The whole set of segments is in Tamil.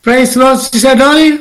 Praise the Lord, Sister Dolly.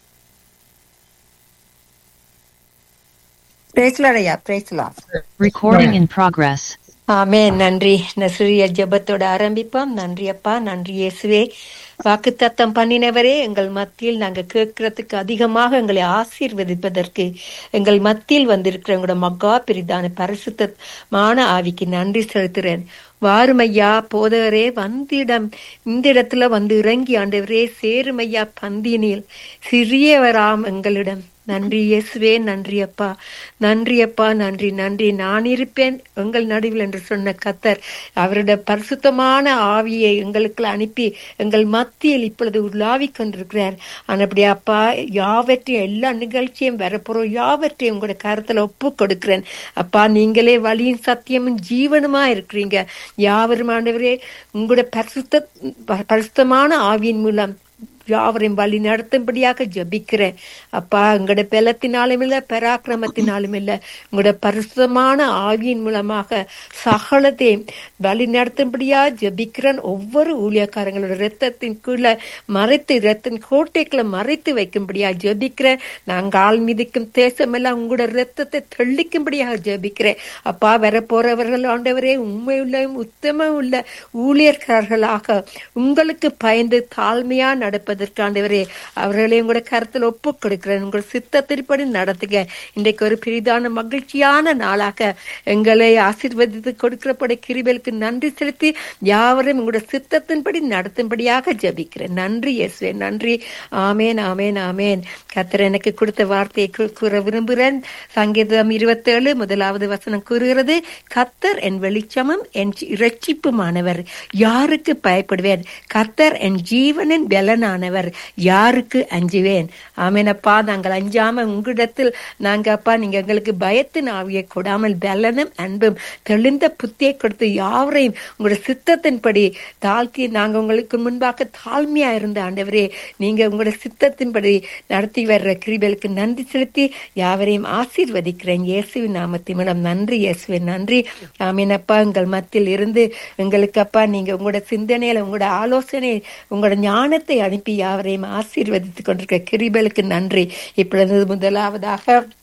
பிரேசலாடையா பிரேசலாம் Recording in progress. ஆமே நன்றி நசிறிய ஜெபத்தோட ஆரம்பிப்போம் நன்றி அப்பா நன்றி இயேசுவே வாக்குத்தத்தம் பண்ணினவரே எங்கள் மத்தியில் நாங்க கேட்கறதுக்கு அதிகமாக எங்களை ஆசீர்வதிப்பதற்கு எங்கள் மத்தியில் வந்திருக்கிற எங்களோட மகா பிரிதான பரிசுத்தமான ஆவிக்கு நன்றி செலுத்துறேன் வாருமையா போதகரே வந்திடம் இந்த இடத்துல வந்து இறங்கி ஆண்டவரே சேருமையா பந்தினில் சிறியவராம் எங்களிடம் நன்றி இயேசுவே நன்றி அப்பா நன்றி அப்பா நன்றி நன்றி நான் இருப்பேன் எங்கள் நடுவில் என்று சொன்ன கத்தர் அவருடைய பரிசுத்தமான ஆவியை எங்களுக்கு அனுப்பி எங்கள் மத்தியில் இப்பொழுது உலாவிக் கொண்டிருக்கிறார் ஆனப்படி அப்பா யாவற்றையும் எல்லா நிகழ்ச்சியும் வரப்போறோம் யாவற்றையும் உங்களோட கருத்துல ஒப்பு கொடுக்கிறேன் அப்பா நீங்களே வழியும் சத்தியமும் ஜீவனுமா இருக்கிறீங்க யாவரும் ஆண்டவரே உங்களோட பரிசுத்த பரிசுத்தமான ஆவியின் மூலம் யாவரையும் வழி நடத்தும்படியாக ஜபிக்கிறேன் அப்பா உங்களோட பலத்தினாலும் இல்ல பராக்கிரமத்தினாலும் இல்ல உங்களோட பரிசுத்தமான ஆவியின் மூலமாக சகலத்தையும் வழி நடத்தும்படியா ஜபிக்கிறேன் ஒவ்வொரு ஊழியக்காரங்களோட ரத்தத்தின் கீழே மறைத்து ரத்தின் கோட்டைக்குள்ள மறைத்து வைக்கும்படியா ஜபிக்கிறேன் நாங்கள் ஆள் மிதிக்கும் தேசமெல்லாம் உங்களோட ரத்தத்தை தெளிக்கும்படியாக ஜபிக்கிறேன் அப்பா வரப்போறவர்கள் ஆண்டவரே உண்மையுள்ள உத்தம உள்ள ஊழியர்களாக உங்களுக்கு பயந்து தாழ்மையா நடப்பதற்கு ஆண்டவரே அவர்களையும் கூட கருத்தில் ஒப்பு கொடுக்கிறேன் உங்கள் சித்தத்தின்படி நடத்துக இன்றைக்கு ஒரு பெரிதான மகிழ்ச்சியான நாளாக எங்களை ஆசீர்வதித்து கொடுக்கிறபடி கிருபலுக்கு நன்றி செலுத்தி யாவரையும் உங்களோட சித்தத்தின்படி நடத்தும்படியாக ஜபிக்கிறேன் நன்றி இயேசுவே நன்றி ஆமேன் ஆமேன் ஆமேன் கத்தர் எனக்கு கொடுத்த வார்த்தையை கூ- கூற விரும்புகிறேன் சங்கீதம் இருபத்தேழு முதலாவது வசனம் கூறுகிறது கத்தர் என் வெளிச்சமும் என் இரட்சிப்புமானவர் யாருக்கு பயப்படுவேன் கத்தர் என் ஜீவனின் பலனானவர் யாருக்கு அஞ்சுவேன் ஆமேனப்பா நாங்கள் அஞ்சாம உங்களிடத்தில் நாங்க அப்பா நீங்க எங்களுக்கு பயத்தின் ஆவியை கொடாமல் பலனும் அன்பும் தெளிந்த புத்தியை கொடுத்து யாவரையும் உங்களோட சித்தத்தின்படி தாழ்த்தி நாங்க உங்களுக்கு முன்பாக தாழ்மையா இருந்த ஆண்டவரே நீங்க உங்களோட சித்தத்தின்படி நடத்தி வர்ற கிருபலுக்கு நன்றி செலுத்தி யாவரையும் ஆசீர்வதிக்கிறேன் இயேசுவின் நாமத்தின் மூலம் நன்றி இயேசுவின் நன்றி ஆமீனப்பா எங்கள் மத்தியில் இருந்து எங்களுக்கு அப்பா நீங்க உங்களோட சிந்தனையில உங்களோட ஆலோசனை உங்களோட ஞானத்தை அனுப்பி யாவரையும் ஆசீர்வதித்துக் கொண்டிருக்க கிருபலுக்கு நன்றி இப்பொழுது முதலாவதாக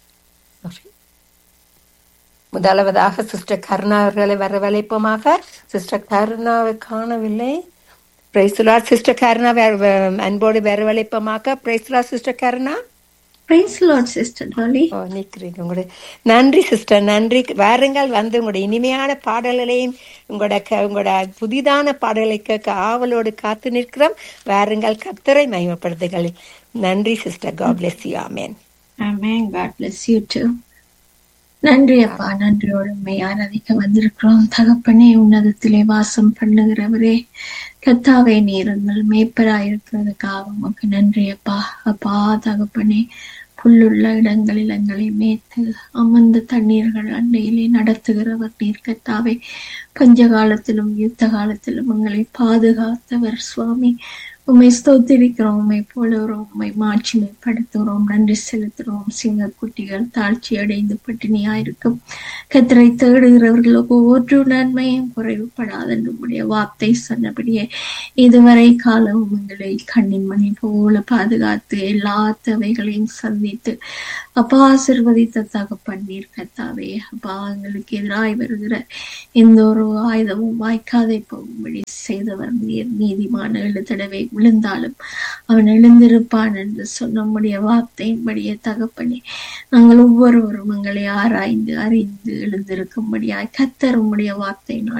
முதலாவதாக சிஸ்டர் கருணா அவர்களை வரவழைப்போமாக சிஸ்டர் கருணாவை காணவில்லை பிரைஸ்லா சிஸ்டர் கருணா வே- அன்போடு வரவழைப்போமாக பிரைஸ்லா sister Karuna Praise the Lord, Sister Dolly. ஓ நிக்கிறீங்க உங்களுடைய நன்றி சிஸ்டர் நன்றி வாருங்கள் வந்து உங்களுடைய இனிமையான பாடல்களையும் உங்களோட க- உங்களோட புதிதான பாடலை கேட்க ஆவலோடு காத்து நிற்கிறோம் வாருங்கள் கத்தரை மகிமைப்படுத்துகள் நன்றி சிஸ்டர் காட் பிளஸ் யூ ஆமேன் Amen. God bless you too. நன்றி அப்பா நன்றியோடு உண்மை ஆராதிக்க வந்திருக்கிறோம் தகப்பனே உன்னதத்திலே வாசம் பண்ணுகிறவரே கத்தாவே நீருங்கள் மேய்ப்பராயிருக்கிறதுக்காக உமக்கு நன்றி அப்பா அப்பா தகப்பனே புல்லுள்ள இடங்களில் எங்களை மேய்த்து அமர்ந்த தண்ணீர்கள் அண்டையிலே நடத்துகிறவர் நீர் கத்தாவே பஞ்ச காலத்திலும் யுத்த காலத்திலும் எங்களை பாதுகாத்தவர் சுவாமி உம்மை ஸ்தோத்திரிக்கிறோம் உம்மை போலுகிறோம் உம்மை மாட்சிமைப்படுத்துகிறோம் நன்றி செலுத்துகிறோம் சிங்க குட்டிகள் தாழ்ச்சி அடைந்து பட்டினியாயிருக்கும் கத்தரை தேடுகிறவர்களுக்கு ஒவ்வொரு நன்மையும் குறைவுபடாத நம்முடைய வார்த்தை சொன்னபடியே இதுவரை காலம் எங்களை கண்ணின் மணி போல பாதுகாத்து எல்லா தேவைகளையும் சந்தித்து அப்பா ஆசிர்வதித்த தகப்பன்னீர் கத்தாவே அப்பா எங்களுக்கு எதிராய் வருகிற எந்த ஒரு ஆயுதமும் வாய்க்காதே போகும்படி செய்தவர் நீர் நீதிமான ஏழு தடவை விழுந்தாலும் அவன் எழுந்திருப்பான் என்று சொன்ன நம்முடைய வார்த்தையின்படியே தகப்பனே நாங்கள் ஒவ்வொருவரும் எங்களை ஆராய்ந்து அறிந்து எழுந்திருக்கும்படியாய் கத்தர் உம்முடைய வார்த்தை